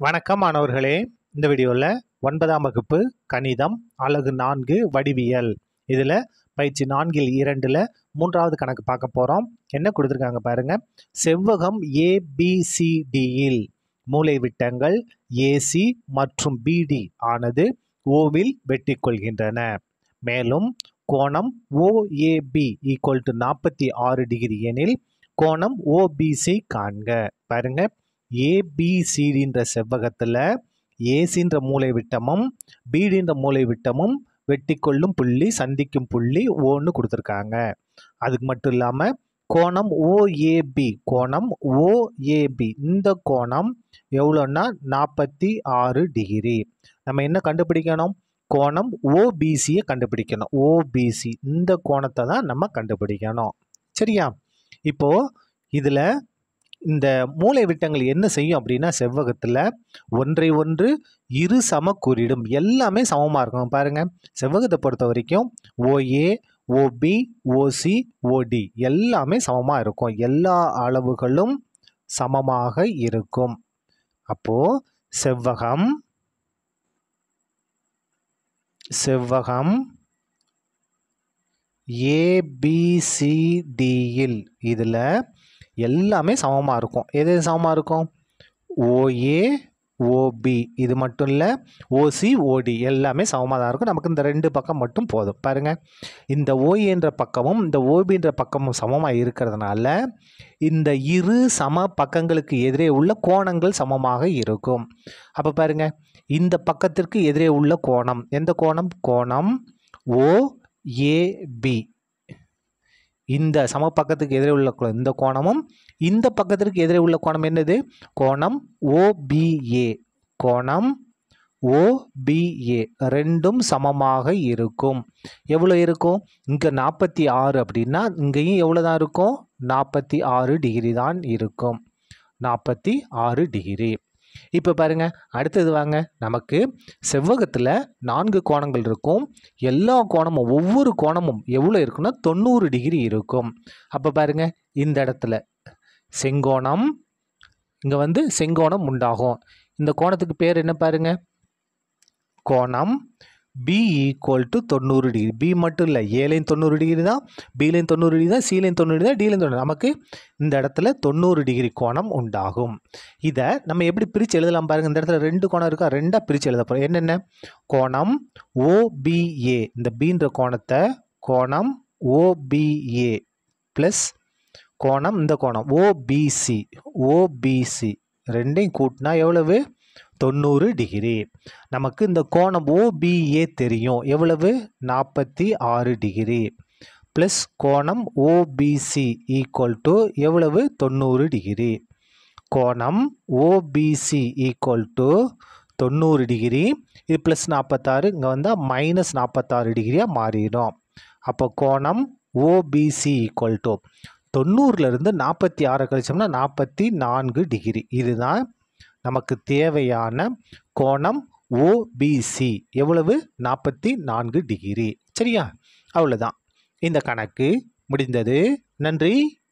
வணக்கம் மாணவர்களே இந்த வீடியோவில் ஒன்பதாம் வகுப்பு கணிதம் அலகு நான்கு வடிவியல் இதில் பயிற்சி நான்கில் இரண்டில் மூன்றாவது கணக்கு பார்க்க போகிறோம் என்ன கொடுத்துருக்காங்க பாருங்க செவ்வகம் ஏபிசிடியில் மூலை விட்டங்கள் ஏசி மற்றும் பிடி ஆனது ஓவில் வெட்டி கொள்கின்றன மேலும் கோணம் ஓஏபி ஈக்குவல் டு நாற்பத்தி ஆறு டிகிரி எனில் கோணம் ஓபிசி காண்க பாருங்க ஏபிசிடின்ற செவ்வகத்தில் ஏசின்ற மூலை விட்டமும் பிடின்ற மூலை விட்டமும் வெட்டி கொள்ளும் புள்ளி சந்திக்கும் புள்ளி ஓன்னு கொடுத்துருக்காங்க அதுக்கு மட்டும் இல்லாமல் கோணம் ஓஏபி கோணம் ஓஏபி இந்த கோணம் எவ்வளோன்னா நாற்பத்தி ஆறு டிகிரி நம்ம என்ன கண்டுபிடிக்கணும் கோணம் ஓபிசியை கண்டுபிடிக்கணும் ஓபிசி இந்த கோணத்தை தான் நம்ம கண்டுபிடிக்கணும் சரியா இப்போ இதில் இந்த மூலை விட்டங்கள் என்ன செய்யும் அப்படின்னா செவ்வகத்தில் ஒன்றை ஒன்று இரு சம குறிடும் எல்லாமே சமமாக இருக்கும் பாருங்க செவ்வகத்தை பொறுத்த வரைக்கும் ஓஏ ஓபி ஓசி ஓடி எல்லாமே சமமாக இருக்கும் எல்லா அளவுகளும் சமமாக இருக்கும் அப்போ செவ்வகம் செவ்வகம் ஏபிசிடியில் இதில் எல்லாமே சமமாக இருக்கும் எது எது சமமாக இருக்கும் ஓஏ ஓபி இது மட்டும் இல்லை ஓசி ஓடி எல்லாமே சமமாக தான் இருக்கும் நமக்கு இந்த ரெண்டு பக்கம் மட்டும் போதும் பாருங்கள் இந்த ஓஏன்ற பக்கமும் இந்த ஓபின்ற பக்கமும் சமமாக இருக்கிறதுனால இந்த இரு சம பக்கங்களுக்கு எதிரே உள்ள கோணங்கள் சமமாக இருக்கும் அப்போ பாருங்க இந்த பக்கத்திற்கு எதிரே உள்ள கோணம் எந்த கோணம் கோணம் ஓஏபி இந்த சம பக்கத்துக்கு எதிரே உள்ள கோ- இந்த கோணமும் இந்த பக்கத்திற்கு எதிரே உள்ள கோணம் என்னது கோணம் ஓபிஏ கோணம் ஓபிஏ ரெண்டும் சமமாக இருக்கும் எவ்வளோ இருக்கும் இங்கே நாற்பத்தி ஆறு அப்படின்னா இங்கேயும் எவ்வளோ தான் இருக்கும் நாற்பத்தி ஆறு டிகிரி தான் இருக்கும் நாற்பத்தி ஆறு டிகிரி இப்போ பாருங்க அடுத்தது வாங்க நமக்கு செவ்வகத்தில் நான்கு கோணங்கள் இருக்கும் எல்லா கோணமும் ஒவ்வொரு கோணமும் எவ்வளோ இருக்குன்னா தொண்ணூறு டிகிரி இருக்கும் அப்போ பாருங்க இந்த இடத்துல செங்கோணம் இங்கே வந்து செங்கோணம் உண்டாகும் இந்த கோணத்துக்கு பேர் என்ன பாருங்க கோணம் பி ஈக்குவல் டு தொண்ணூறு டிகிரி பி மட்டும் இல்லை ஏலையும் தொண்ணூறு டிகிரி தான் பிலையும் தொண்ணூறு டிகிரி தான் சிலையும் தொண்ணூறு டிகிரி தான் டிலையும் தொண்ணூறு நமக்கு இந்த இடத்துல தொண்ணூறு டிகிரி கோணம் உண்டாகும் இதை நம்ம எப்படி பிரித்து எழுதலாம் பாருங்க இந்த இடத்துல ரெண்டு கோணம் இருக்கா ரெண்டாக பிரித்து எழுத போகிறோம் என்னென்ன கோணம் ஓபிஏ இந்த பீன்ற கோணத்தை கோணம் ஓபிஏ ப்ளஸ் கோணம் இந்த கோணம் ஓபிசி ஓபிசி ரெண்டையும் கூட்டினா எவ்வளவு தொண்ணூறு டிகிரி நமக்கு இந்த கோணம் ஓபிஏ தெரியும் எவ்வளவு நாற்பத்தி ஆறு டிகிரி ப்ளஸ் கோணம் ஓபிசி ஈக்குவல் டு எவ்வளவு தொண்ணூறு டிகிரி கோணம் ஓபிசி ஈக்குவல் டு தொண்ணூறு டிகிரி இது ப்ளஸ் நாற்பத்தாறு இங்கே வந்தால் மைனஸ் நாற்பத்தாறு டிகிரியாக மாறிடும் அப்போ கோணம் ஓபிசி ஈக்குவல் டு தொண்ணூறுலேருந்து நாற்பத்தி ஆறை கழிச்சோம்னா நாற்பத்தி நான்கு டிகிரி இதுதான் நமக்கு தேவையான கோணம் ஓபிசி எவ்வளவு நாற்பத்தி நான்கு டிகிரி சரியா அவ்வளோதான் இந்த கணக்கு முடிந்தது நன்றி